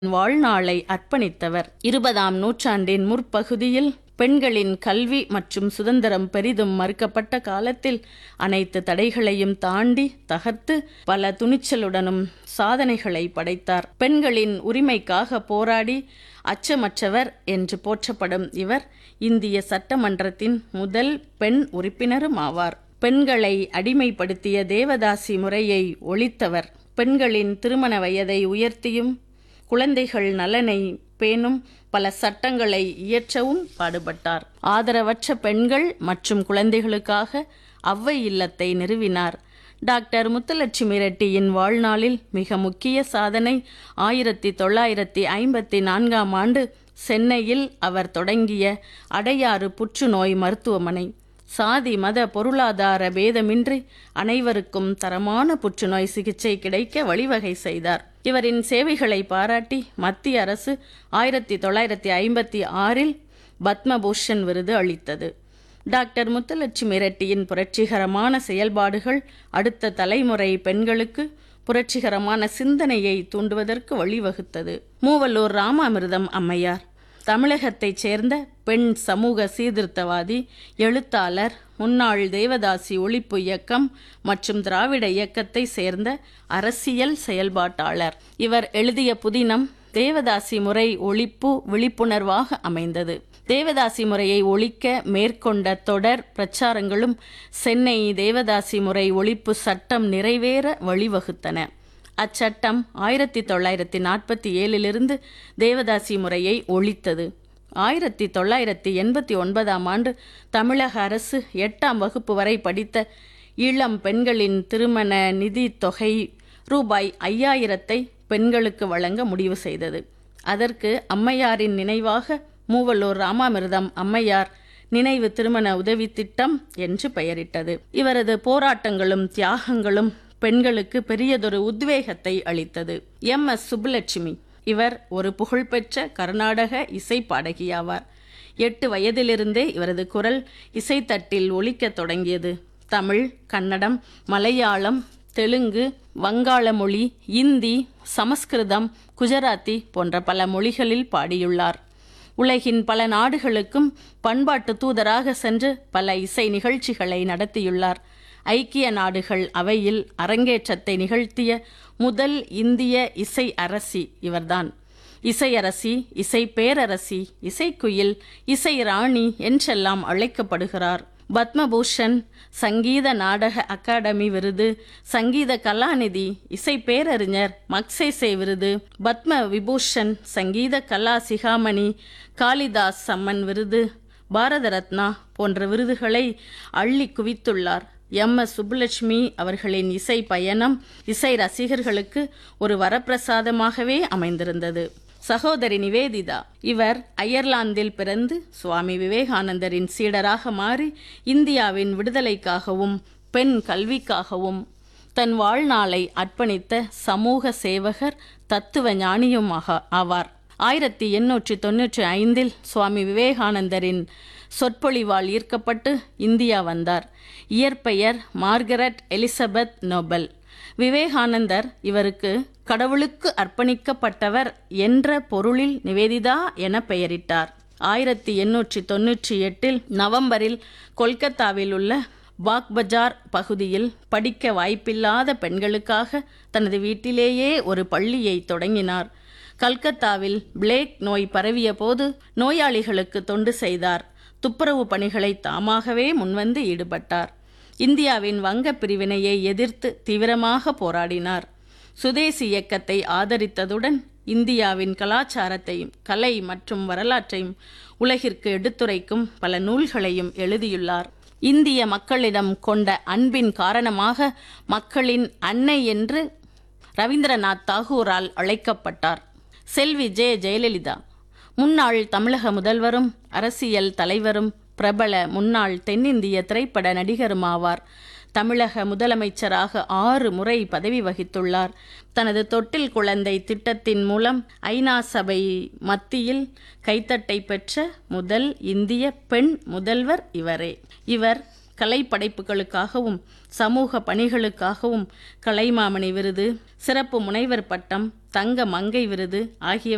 வாழ்நாளை அர்ப்பணித்தவர் இருபதாம் நூற்றாண்டின் முற்பகுதியில் பெண்களின் கல்வி மற்றும் சுதந்திரம் பெரிதும் மறுக்கப்பட்ட காலத்தில் அனைத்து தடைகளையும் தாண்டி தகர்த்து பல துணிச்சலுடனும் சாதனைகளை படைத்தார் பெண்களின் உரிமைக்காக போராடி அச்சமற்றவர் என்று போற்றப்படும் இவர் இந்திய சட்டமன்றத்தின் முதல் பெண் உறுப்பினரும் ஆவார் பெண்களை அடிமைப்படுத்திய தேவதாசி முறையை ஒழித்தவர் பெண்களின் திருமண வயதை உயர்த்தியும் குழந்தைகள் நலனை பேணும் பல சட்டங்களை இயற்றவும் பாடுபட்டார் ஆதரவற்ற பெண்கள் மற்றும் குழந்தைகளுக்காக அவ்வை இல்லத்தை நிறுவினார் டாக்டர் முத்துலட்சுமி ரெட்டியின் வாழ்நாளில் மிக முக்கிய சாதனை ஆயிரத்தி தொள்ளாயிரத்தி ஐம்பத்தி நான்காம் ஆண்டு சென்னையில் அவர் தொடங்கிய அடையாறு புற்றுநோய் மருத்துவமனை சாதி மத பொருளாதார பேதமின்றி அனைவருக்கும் தரமான புற்றுநோய் சிகிச்சை கிடைக்க வழிவகை செய்தார் இவரின் சேவைகளை பாராட்டி மத்திய அரசு ஆயிரத்தி தொள்ளாயிரத்தி ஐம்பத்தி ஆறில் பத்மபூஷன் விருது அளித்தது டாக்டர் முத்துலட்சுமி ரெட்டியின் புரட்சிகரமான செயல்பாடுகள் அடுத்த தலைமுறை பெண்களுக்கு புரட்சிகரமான சிந்தனையை தூண்டுவதற்கு வழிவகுத்தது மூவலூர் ராமாமிர்தம் அம்மையார் தமிழகத்தைச் சேர்ந்த பெண் சமூக சீர்திருத்தவாதி எழுத்தாளர் முன்னாள் தேவதாசி ஒழிப்பு இயக்கம் மற்றும் திராவிட இயக்கத்தை சேர்ந்த அரசியல் செயல்பாட்டாளர் இவர் எழுதிய புதினம் தேவதாசி முறை ஒழிப்பு விழிப்புணர்வாக அமைந்தது தேவதாசி முறையை ஒழிக்க மேற்கொண்ட தொடர் பிரச்சாரங்களும் சென்னை தேவதாசி முறை ஒழிப்பு சட்டம் நிறைவேற வழிவகுத்தன அச்சட்டம் ஆயிரத்தி தொள்ளாயிரத்தி நாற்பத்தி ஏழிலிருந்து தேவதாசி முறையை ஒழித்தது ஆயிரத்தி தொள்ளாயிரத்தி எண்பத்தி ஒன்பதாம் ஆண்டு தமிழக அரசு எட்டாம் வகுப்பு வரை படித்த இளம் பெண்களின் திருமண நிதி தொகை ரூபாய் ஐயாயிரத்தை பெண்களுக்கு வழங்க முடிவு செய்தது அதற்கு அம்மையாரின் நினைவாக மூவலூர் ராமாமிர்தம் அம்மையார் நினைவு திருமண உதவி திட்டம் என்று பெயரிட்டது இவரது போராட்டங்களும் தியாகங்களும் பெண்களுக்கு பெரியதொரு உத்வேகத்தை அளித்தது எம் எஸ் சுப்புலட்சுமி இவர் ஒரு புகழ்பெற்ற கர்நாடக இசை பாடகியாவார் எட்டு வயதிலிருந்தே இவரது குரல் இசைத்தட்டில் ஒலிக்கத் தொடங்கியது தமிழ் கன்னடம் மலையாளம் தெலுங்கு வங்காள மொழி இந்தி சமஸ்கிருதம் குஜராத்தி போன்ற பல மொழிகளில் பாடியுள்ளார் உலகின் பல நாடுகளுக்கும் பண்பாட்டு தூதராக சென்று பல இசை நிகழ்ச்சிகளை நடத்தியுள்ளார் ஐக்கிய நாடுகள் அவையில் அரங்கேற்றத்தை நிகழ்த்திய முதல் இந்திய இசை அரசி இவர்தான் இசையரசி இசை பேரரசி இசைக்குயில் இசை ராணி என்றெல்லாம் அழைக்கப்படுகிறார் பத்மபூஷன் சங்கீத நாடக அகாடமி விருது சங்கீத கலாநிதி இசை பேரறிஞர் மக்சேசே விருது பத்ம விபூஷன் சங்கீத கலா சிகாமணி காளிதாஸ் சம்மன் விருது பாரத ரத்னா போன்ற விருதுகளை அள்ளி குவித்துள்ளார் எம் எஸ் சுப்புலட்சுமி அவர்களின் இசை பயணம் இசை ரசிகர்களுக்கு ஒரு வரப்பிரசாதமாகவே அமைந்திருந்தது சகோதரி நிவேதிதா இவர் அயர்லாந்தில் பிறந்து சுவாமி விவேகானந்தரின் சீடராக மாறி இந்தியாவின் விடுதலைக்காகவும் பெண் கல்விக்காகவும் தன் வாழ்நாளை அர்ப்பணித்த சமூக சேவகர் தத்துவ ஞானியுமாக ஆவார் ஆயிரத்தி எண்ணூற்றி தொன்னூற்றி ஐந்தில் சுவாமி விவேகானந்தரின் சொற்பொழிவால் ஈர்க்கப்பட்டு இந்தியா வந்தார் இயற்பெயர் மார்கரெட் எலிசபெத் நோபல் விவேகானந்தர் இவருக்கு கடவுளுக்கு அர்ப்பணிக்கப்பட்டவர் என்ற பொருளில் நிவேதிதா என பெயரிட்டார் ஆயிரத்தி எண்ணூற்றி தொன்னூற்றி எட்டில் நவம்பரில் கொல்கத்தாவில் உள்ள பாக்பஜார் பகுதியில் படிக்க வாய்ப்பில்லாத பெண்களுக்காக தனது வீட்டிலேயே ஒரு பள்ளியை தொடங்கினார் கல்கத்தாவில் பிளேக் நோய் பரவிய போது நோயாளிகளுக்கு தொண்டு செய்தார் துப்புரவு பணிகளை தாமாகவே முன்வந்து ஈடுபட்டார் இந்தியாவின் வங்க பிரிவினையை எதிர்த்து தீவிரமாக போராடினார் சுதேசி இயக்கத்தை ஆதரித்ததுடன் இந்தியாவின் கலாச்சாரத்தையும் கலை மற்றும் வரலாற்றையும் உலகிற்கு எடுத்துரைக்கும் பல நூல்களையும் எழுதியுள்ளார் இந்திய மக்களிடம் கொண்ட அன்பின் காரணமாக மக்களின் அன்னை என்று ரவீந்திரநாத் தாகூரால் அழைக்கப்பட்டார் செல்வி ஜே ஜெயலலிதா முன்னாள் தமிழக முதல்வரும் அரசியல் தலைவரும் பிரபல முன்னாள் தென்னிந்திய திரைப்பட நடிகருமாவார் தமிழக முதலமைச்சராக ஆறு முறை பதவி வகித்துள்ளார் தனது தொட்டில் குழந்தை திட்டத்தின் மூலம் ஐநா சபை மத்தியில் கைத்தட்டை பெற்ற முதல் இந்திய பெண் முதல்வர் இவரே இவர் கலைப்படைப்புகளுக்காகவும் சமூக பணிகளுக்காகவும் கலைமாமணி விருது சிறப்பு முனைவர் பட்டம் தங்க மங்கை விருது ஆகியவை